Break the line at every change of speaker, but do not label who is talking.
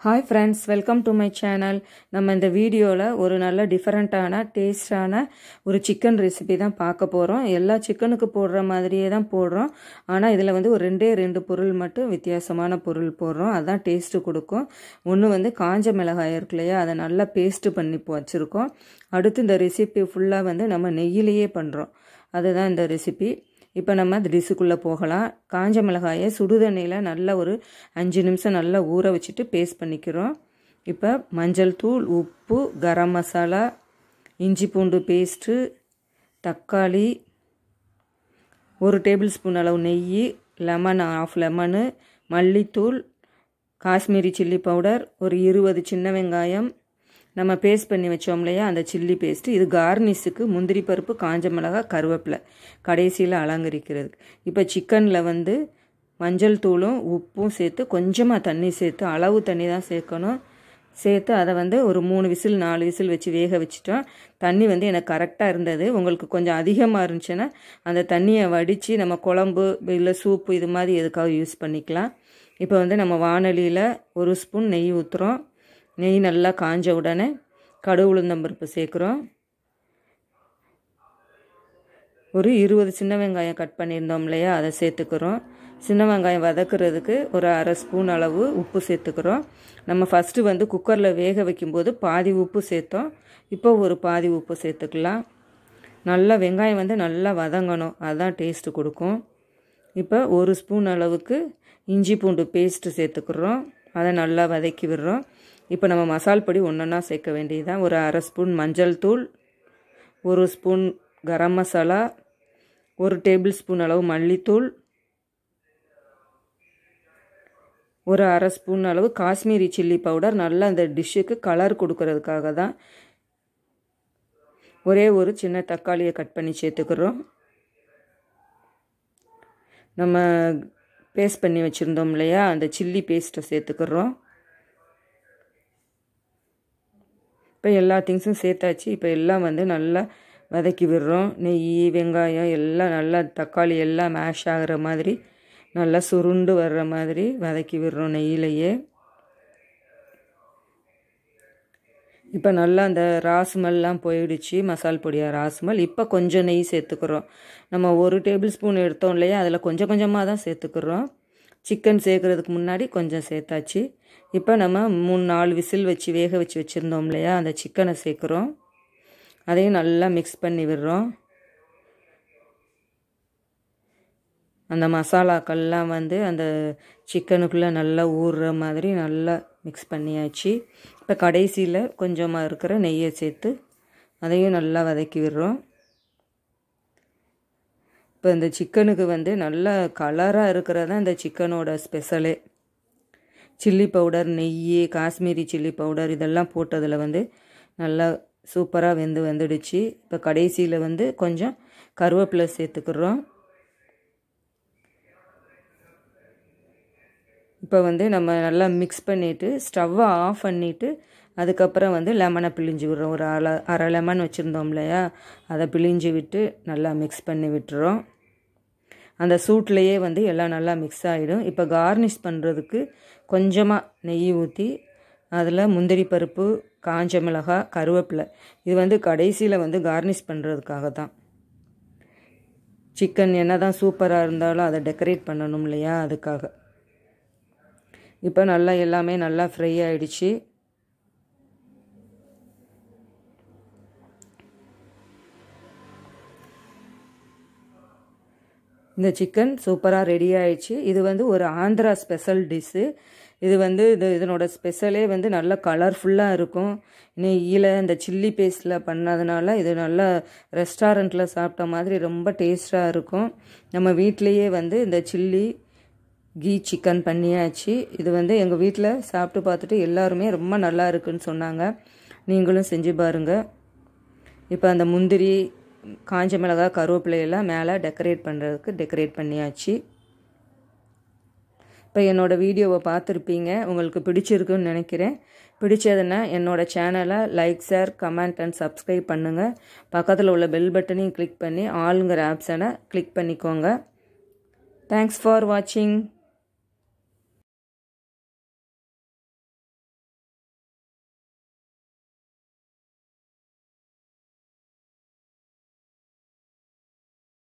hi friends welcome to my channel நம்ம இந்த வீடியோவில் ஒரு நல்ல டிஃப்ரெண்ட்டான டேஸ்டான ஒரு சிக்கன் ரெசிபி தான் பார்க்க போகிறோம் எல்லா சிக்கனுக்கு போடுற மாதிரியே தான் போடுறோம் ஆனால் இதில் வந்து ஒரு ரெண்டே ரெண்டு பொருள் மட்டும் வித்தியாசமான பொருள் போடுறோம் அதுதான் டேஸ்ட்டு கொடுக்கும் ஒன்று வந்து காஞ்ச மிளகாய் இருக்கு இல்லையா அதை நல்லா பேஸ்ட்டு பண்ணி வச்சுருக்கோம் அடுத்து இந்த ரெசிபி ஃபுல்லாக வந்து நம்ம நெய்யிலேயே பண்ணுறோம் அதுதான் இந்த ரெசிபி இப்போ நம்ம அந்த டிஷ்ஷுக்குள்ளே போகலாம் காஞ்ச மிளகாயை சுடுதண்ணியில் நல்லா ஒரு அஞ்சு நிமிஷம் நல்லா ஊற வச்சுட்டு பேஸ்ட் பண்ணிக்கிறோம் இப்போ மஞ்சள் தூள் உப்பு கரம் மசாலா இஞ்சி பூண்டு பேஸ்ட்டு தக்காளி ஒரு டேபிள் ஸ்பூன் அளவு நெய் லெமன் ஆஃப் லெமனு மல்லித்தூள் காஷ்மீரி சில்லி பவுடர் ஒரு இருபது சின்ன வெங்காயம் நம்ம பேஸ்ட் பண்ணி வச்சோம் இல்லையா அந்த சில்லி பேஸ்ட்டு இது கார்னிஷுக்கு முந்திரி பருப்பு காஞ்ச மிளகா கருவேப்பிலை கடைசியில் அலங்கரிக்கிறது இப்போ சிக்கனில் வந்து மஞ்சள் தூளும் உப்பும் சேர்த்து கொஞ்சமாக தண்ணி சேர்த்து அளவு தண்ணி தான் சேர்க்கணும் சேர்த்து அதை வந்து ஒரு மூணு விசில் நாலு விசில் வச்சு வேக வச்சுட்டோம் தண்ணி வந்து எனக்கு கரெக்டாக இருந்தது உங்களுக்கு கொஞ்சம் அதிகமாக இருந்துச்சுன்னா அந்த தண்ணியை வடித்து நம்ம குழம்பு இல்லை சூப்பு இது மாதிரி எதுக்காக யூஸ் பண்ணிக்கலாம் இப்போ வந்து நம்ம வானொலியில் ஒரு ஸ்பூன் நெய் ஊற்றுறோம் நெய் நல்லா காஞ்ச உடனே கடுகு உளுந்தம்பருப்பு சேர்க்குறோம் ஒரு இருபது சின்ன வெங்காயம் கட் பண்ணியிருந்தோம் இல்லையா அதை சேர்த்துக்கிறோம் சின்ன வெங்காயம் வதக்குறதுக்கு ஒரு அரை ஸ்பூன் அளவு உப்பு சேர்த்துக்கிறோம் நம்ம ஃபஸ்ட்டு வந்து குக்கரில் வேக வைக்கும்போது பாதி உப்பு சேர்த்தோம் இப்போ ஒரு பாதி உப்பு சேர்த்துக்கலாம் நல்லா வெங்காயம் வந்து நல்லா வதங்கணும் அதுதான் டேஸ்ட்டு கொடுக்கும் இப்போ ஒரு ஸ்பூன் அளவுக்கு இஞ்சி பூண்டு பேஸ்ட்டு சேர்த்துக்கிறோம் அதை நல்லா வதக்கி விடுறோம் இப்போ நம்ம மசால் பொடி ஒன்றா சேர்க்க வேண்டியதுதான் ஒரு அரை ஸ்பூன் மஞ்சள் தூள் ஒரு ஸ்பூன் கரம் மசாலா ஒரு டேபிள் ஸ்பூன் அளவு மல்லித்தூள் ஒரு அரை ஸ்பூன் அளவு காஷ்மீரி சில்லி பவுடர் நல்லா அந்த டிஷ்ஷுக்கு கலர் கொடுக்கறதுக்காக தான் ஒரே ஒரு சின்ன தக்காளியை கட் பண்ணி சேர்த்துக்கிறோம் நம்ம பேஸ்ட் பண்ணி வச்சுருந்தோம் இல்லையா அந்த சில்லி பேஸ்ட்டை சேர்த்துக்கிறோம் இப்போ எல்லா திங்ஸும் சேர்த்தாச்சு இப்போ எல்லாம் வந்து நல்லா வதக்கி விடுறோம் நெய் வெங்காயம் எல்லாம் நல்லா தக்காளி எல்லாம் மேஷ் ஆகிற மாதிரி நல்லா சுருண்டு வர்ற மாதிரி வதக்கி விடுறோம் நெய்யிலையே இப்போ நல்லா அந்த ராஸ்மெல்லாம் போயிடுச்சு மசால் பொடியாக ராஸ்மல் இப்போ கொஞ்சம் நெய் சேர்த்துக்கிறோம் நம்ம ஒரு டேபிள் ஸ்பூன் எடுத்தோம் இல்லையா அதில் கொஞ்சம் கொஞ்சமாக தான் சேர்த்துக்கிறோம் சிக்கன் சேர்க்குறதுக்கு முன்னாடி கொஞ்சம் சேர்த்தாச்சு இப்போ நம்ம மூணு நாலு விசில் வச்சு வேக வச்சு வச்சுருந்தோம் இல்லையா அந்த சிக்கனை சேர்க்குறோம் அதையும் நல்லா மிக்ஸ் பண்ணி விடுறோம் அந்த மசாலாக்கள்லாம் வந்து அந்த சிக்கனுக்குள்ளே நல்லா ஊறுற மாதிரி நல்லா மிக்ஸ் பண்ணியாச்சு இப்போ கடைசியில் கொஞ்சமாக இருக்கிற நெய்யை சேர்த்து அதையும் நல்லா வதக்கி விடுறோம் இப்போ இந்த சிக்கனுக்கு வந்து நல்ல கலராக இருக்கிறது தான் இந்த சிக்கனோட ஸ்பெஷலே சில்லி பவுடர் நெய் காஷ்மீரி சில்லி பவுடர் இதெல்லாம் போட்டதில் வந்து நல்லா சூப்பராக வெந்து வந்துடுச்சு இப்போ கடைசியில் வந்து கொஞ்சம் கருவேப்பிலை சேர்த்துக்கிறோம் இப்போ வந்து நம்ம நல்லா மிக்ஸ் பண்ணிவிட்டு ஸ்டவ்வை ஆஃப் பண்ணிவிட்டு அதுக்கப்புறம் வந்து லெமனை பிழிஞ்சு விடுறோம் ஒரு அரை அரை லெமன் வச்சுருந்தோம் இல்லையா அதை பிழிஞ்சு விட்டு நல்லா மிக்ஸ் பண்ணி விட்டுறோம் அந்த சூட்லேயே வந்து எல்லாம் நல்லா மிக்ஸ் ஆகிடும் இப்போ கார்னிஷ் பண்ணுறதுக்கு கொஞ்சமாக நெய் ஊற்றி அதில் முந்திரி பருப்பு காஞ்ச மிளகாய் கருவேப்பிலை இது வந்து கடைசியில் வந்து கார்னிஷ் பண்ணுறதுக்காக தான் சிக்கன் என்ன தான் சூப்பராக இருந்தாலும் அதை டெக்கரேட் பண்ணணும் இல்லையா அதுக்காக இப்போ நல்லா எல்லாமே நல்லா ஃப்ரை ஆகிடுச்சு இந்த சிக்கன் சூப்பராக ரெடி ஆயிடுச்சு இது வந்து ஒரு ஆந்திரா ஸ்பெஷல் டிஷ்ஷு இது வந்து இது இதனோட ஸ்பெஷலே வந்து நல்ல கலர்ஃபுல்லாக இருக்கும் நெய்யில் இந்த சில்லி பேஸ்ட்டில் பண்ணதுனால இது நல்லா ரெஸ்டாரண்ட்டில் சாப்பிட்ட மாதிரி ரொம்ப டேஸ்ட்டாக இருக்கும் நம்ம வீட்லேயே வந்து இந்த சில்லி கீ சிக்கன் பண்ணியாச்சு இது வந்து எங்கள் வீட்டில் சாப்பிட்டு பார்த்துட்டு எல்லாருமே ரொம்ப நல்லா இருக்குன்னு சொன்னாங்க நீங்களும் செஞ்சு பாருங்கள் இப்போ அந்த முந்திரி காஞ்ச மிளகாய் கருவேப்பிலையெல்லாம் மேலே டெக்கரேட் பண்ணுறதுக்கு டெக்கரேட் பண்ணியாச்சு இப்போ என்னோடய வீடியோவை பார்த்துருப்பீங்க உங்களுக்கு பிடிச்சிருக்குன்னு நினைக்கிறேன் பிடிச்சதுன்னா என்னோடய சேனலை like share comment and subscribe பண்ணுங்கள் பக்கத்தில் உள்ள பெல் பட்டனையும் கிளிக் பண்ணி ஆளுங்கிற ஆப்ஷனை கிளிக் பண்ணிக்கோங்க தேங்க்ஸ் ஃபார் வாட்சிங்